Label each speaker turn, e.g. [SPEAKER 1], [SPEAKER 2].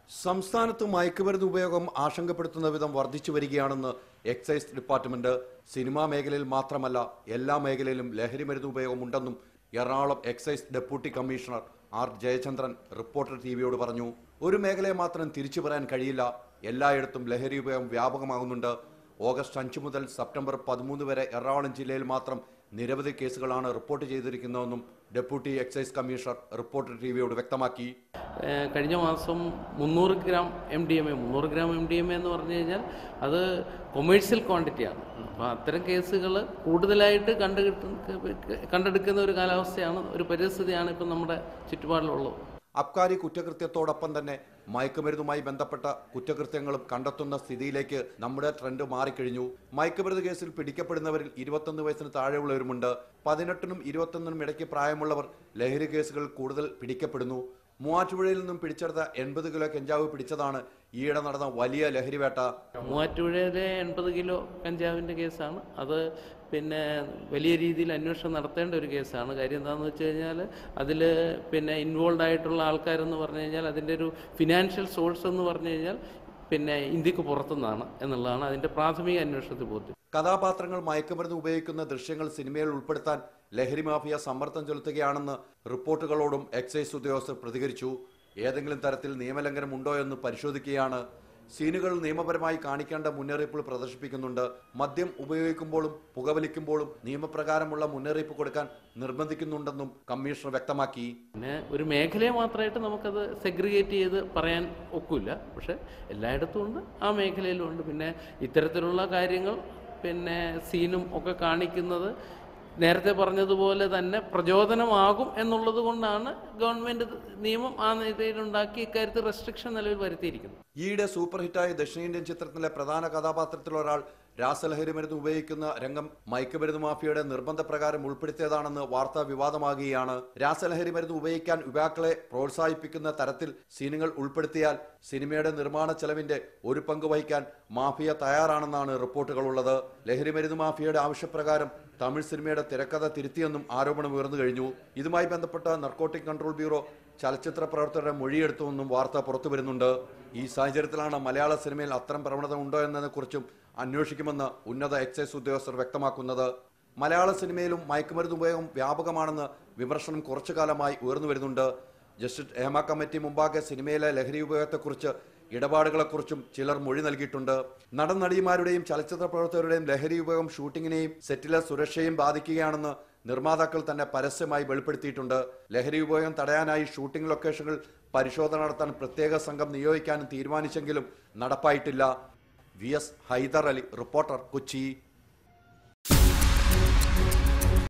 [SPEAKER 1] സംസ്ഥാനത്ത് മയക്കുമരുന്ന് ഉപയോഗം ആശങ്കപ്പെടുത്തുന്ന വിധം വർദ്ധിച്ചു വരികയാണെന്ന് എക്സൈസ് ഡിപ്പാർട്ട്മെന്റ് സിനിമാ മേഖലയിൽ മാത്രമല്ല എല്ലാ മേഖലയിലും ലഹരിമരുന്ന് ഉപയോഗം ഉണ്ടെന്നും Ernakulam excise deputy commissioner R Jayachandran reporter ടിവിയോട് പറഞ്ഞു ഒരു മേഖലയെ മാത്രം തിരിച്ചു പറയാൻ കഴിയില്ല എല്ലായിടത്തും ലഹരി ഉപയോഗം വ്യാപകമാകുന്നുണ്ട് ഓഗസ്റ്റ് അഞ്ച് മുതൽ സെപ്റ്റംബർ പതിമൂന്ന് വരെ എറണാകുളം ജില്ലയിൽ മാത്രം നിരവധി കേസുകളാണ് റിപ്പോർട്ട് ചെയ്തിരിക്കുന്നതെന്നും ഡെപ്യൂട്ടി എക്സൈസ് കമ്മീഷണർ റിപ്പോർട്ടർ ടിവിയോട് വ്യക്തമാക്കി
[SPEAKER 2] ഏഹ് കഴിഞ്ഞ മാസം മുന്നൂറ് gram M D M A മുന്നൂറ് gram M D M A എന്ന് പറഞ്ഞു കഴിഞ്ഞാൽ അത് കൊമേഴ്സ്യൽ ക്വാണ്ടിറ്റിയാണ് അപ്പോൾ അത്തരം കേസുകൾ കൂടുതലായിട്ട് കണ്ടുകിട്ടുന്ന കണ്ടെടുക്കുന്ന ഒരു കാലാവസ്ഥയാണ് ഒരു പരിസ്ഥിതിയാണ് ഇപ്പം നമ്മുടെ ചുറ്റുപാടിലുള്ളത്
[SPEAKER 1] അബ്കാരി കുറ്റകൃത്യത്തോടൊപ്പം തന്നെ മയക്കുമരുന്നുമായി ബന്ധപ്പെട്ട കുറ്റകൃത്യങ്ങളും കണ്ടെത്തുന്ന സ്ഥിതിയിലേക്ക് നമ്മുടെ ട്രെൻഡ് മാറിക്കഴിഞ്ഞു മയക്കുമരുന്ന് കേസിൽ പിടിക്കപ്പെടുന്നവരിൽ ഇരുപത്തൊന്ന് വയസ്സിന് താഴെയുള്ളവരുമുണ്ട് പതിനെട്ടിനും ഇരുപത്തൊന്നിനും ഇടയ്ക്ക് പ്രായമുള്ളവർ ലഹരി കേസുകൾ കൂടുതൽ പിടിക്കപ്പെടുന്നു മൂവാറ്റുപുഴയിൽ നിന്നും പിടിച്ചെടുത്ത എൺപത് കിലോ കഞ്ചാവ് പിടിച്ചതാണ് ഈയിടെ നടന്ന വലിയ ലഹരിവേട്ട
[SPEAKER 2] മൂവാറ്റുപുഴയിലെ എൺപത് കിലോ കഞ്ചാവിൻ്റെ കേസാണ് അത് പിന്നെ വലിയ രീതിയിൽ അന്വേഷണം നടത്തേണ്ട ഒരു കേസാണ് കാര്യം എന്താണെന്ന് വെച്ച് കഴിഞ്ഞാൽ അതിൽ പിന്നെ ഇൻവോൾവ് ആയിട്ടുള്ള ആൾക്കാരെന്ന് പറഞ്ഞു കഴിഞ്ഞാൽ അതിൻ്റെ ഒരു ഫിനാൻഷ്യൽ സോഴ്സ് എന്ന് പറഞ്ഞു കഴിഞ്ഞാൽ പിന്നെ ഇന്ത്യക്ക് പുറത്തുനിന്നാണ് എന്നുള്ളതാണ് അതിൻ്റെ പ്രാഥമിക അന്വേഷണത്തിൽ ബോധ്യം
[SPEAKER 1] കഥാപാത്രങ്ങൾ മയക്കുമരുന്ന് ഉപയോഗിക്കുന്ന ദൃശ്യങ്ങൾ സിനിമയിൽ ഉൾപ്പെടുത്താൻ ലഹരി മാഫിയ സമ്മർദ്ദം ചെലുത്തുകയാണെന്ന് റിപ്പോർട്ടുകളോടും എക്സൈസ് ഉദ്യോഗസ്ഥർ പ്രതികരിച്ചു ഏതെങ്കിലും തരത്തിൽ നിയമലംഘനം ഉണ്ടോ എന്ന് പരിശോധിക്കുകയാണ് സീനുകൾ നിയമപരമായി കാണിക്കേണ്ട മുന്നറിയിപ്പുകൾ പ്രദർശിപ്പിക്കുന്നുണ്ട് മദ്യം ഉപയോഗിക്കുമ്പോഴും പുകവലിക്കുമ്പോഴും നിയമപ്രകാരമുള്ള മുന്നറിയിപ്പ് കൊടുക്കാൻ നിർബന്ധിക്കുന്നുണ്ടെന്നും കമ്മീഷണർ വ്യക്തമാക്കി
[SPEAKER 2] പിന്നെ ഒരു മേഖലയെ മാത്രമായിട്ട് നമുക്കത് സെഗ്രിഗേറ്റ് ചെയ്ത് പറയാൻ ഒക്കില്ല പക്ഷെ എല്ലായിടത്തും ഉണ്ട് ആ മേഖലയിലും ഉണ്ട് പിന്നെ ഇത്തരത്തിലുള്ള കാര്യങ്ങൾ പിന്നെ സീനും ഒക്കെ കാണിക്കുന്നത് നേരത്തെ പറഞ്ഞതുപോലെ തന്നെ പ്രചോദനമാകും എന്നുള്ളത് കൊണ്ടാണ് ഗവൺമെൻറ് നിയമം ആ നിലയിലുണ്ടാക്കി ഇക്കാര്യത്തിൽ റെസ്ട്രിക്ഷൻ നിലവിൽ വരുത്തിയിരിക്കുന്നത്
[SPEAKER 1] ഈയിടെ സൂപ്പർ ഹിറ്റായ ദക്ഷിണേന്ത്യൻ ചിത്രത്തിലെ പ്രധാന കഥാപാത്രത്തിലൊരാൾ രാസലഹരി മരുന്ന് ഉപയോഗിക്കുന്ന രംഗം മയക്കുമരുന്ന് മാഫിയയുടെ നിർബന്ധപ്രകാരം ഉൾപ്പെടുത്തിയതാണെന്ന് വാർത്താ വിവാദമാകുകയാണ് രാസലഹരി മരുന്ന് ഉപയോഗിക്കാൻ യുവാക്കളെ പ്രോത്സാഹിപ്പിക്കുന്ന തരത്തിൽ സീനുകൾ ഉൾപ്പെടുത്തിയാൽ സിനിമയുടെ നിർമ്മാണ ചെലവിന്റെ ഒരു പങ്ക് വഹിക്കാൻ മാഫിയ തയ്യാറാണെന്നാണ് റിപ്പോർട്ടുകളുള്ളത് ലഹരി മരുന്ന് മാഫിയയുടെ ആവശ്യപ്രകാരം തമിഴ് സിനിമയുടെ തിരക്കഥ തിരുത്തിയെന്നും ആരോപണം ഉയർന്നു കഴിഞ്ഞു ഇതുമായി ബന്ധപ്പെട്ട നർക്കോട്ടിക് കൺട്രോൾ ബ്യൂറോ ചലച്ചിത്ര പ്രവർത്തകരുടെ മൊഴിയെടുത്തുവെന്നും വാർത്ത പുറത്തു വരുന്നുണ്ട് ഈ സാഹചര്യത്തിലാണ് മലയാള സിനിമയിൽ അത്തരം പ്രവണത ഉണ്ടോ എന്നതിനെക്കുറിച്ചും അന്വേഷിക്കുമെന്ന് ഉന്നത എക്സൈസ് ഉദ്യോഗസ്ഥർ വ്യക്തമാക്കുന്നത് മലയാള സിനിമയിലും മയക്കുമരുന്ന് ഉപയോഗം വ്യാപകമാണെന്ന് വിമർശനം കുറച്ചു കാലമായി ഉയർന്നു വരുന്നുണ്ട് ജസ്റ്റിസ് ഹേമ കമ്മിറ്റി മുമ്പാകെ സിനിമയിലെ ലഹരി ഉപയോഗത്തെക്കുറിച്ച് ഇടപാടുകളെക്കുറിച്ചും ചിലർ മൊഴി നൽകിയിട്ടുണ്ട് നടൻ നടിമാരുടെയും ചലച്ചിത്ര പ്രവർത്തകരുടെയും ലഹരി ഉപയോഗം ഷൂട്ടിങ്ങിനെയും സെറ്റിലെ സുരക്ഷയും ബാധിക്കുകയാണെന്ന് നിർമ്മാതാക്കൾ തന്നെ പരസ്യമായി വെളിപ്പെടുത്തിയിട്ടുണ്ട് ലഹരി ഉപയോഗം തടയാനായി ഷൂട്ടിംഗ് ലൊക്കേഷനുകൾ പരിശോധന നടത്താൻ പ്രത്യേക സംഘം നിയോഗിക്കാനും തീരുമാനിച്ചെങ്കിലും നടപ്പായിട്ടില്ല V S Haidar Ali reporter Kochi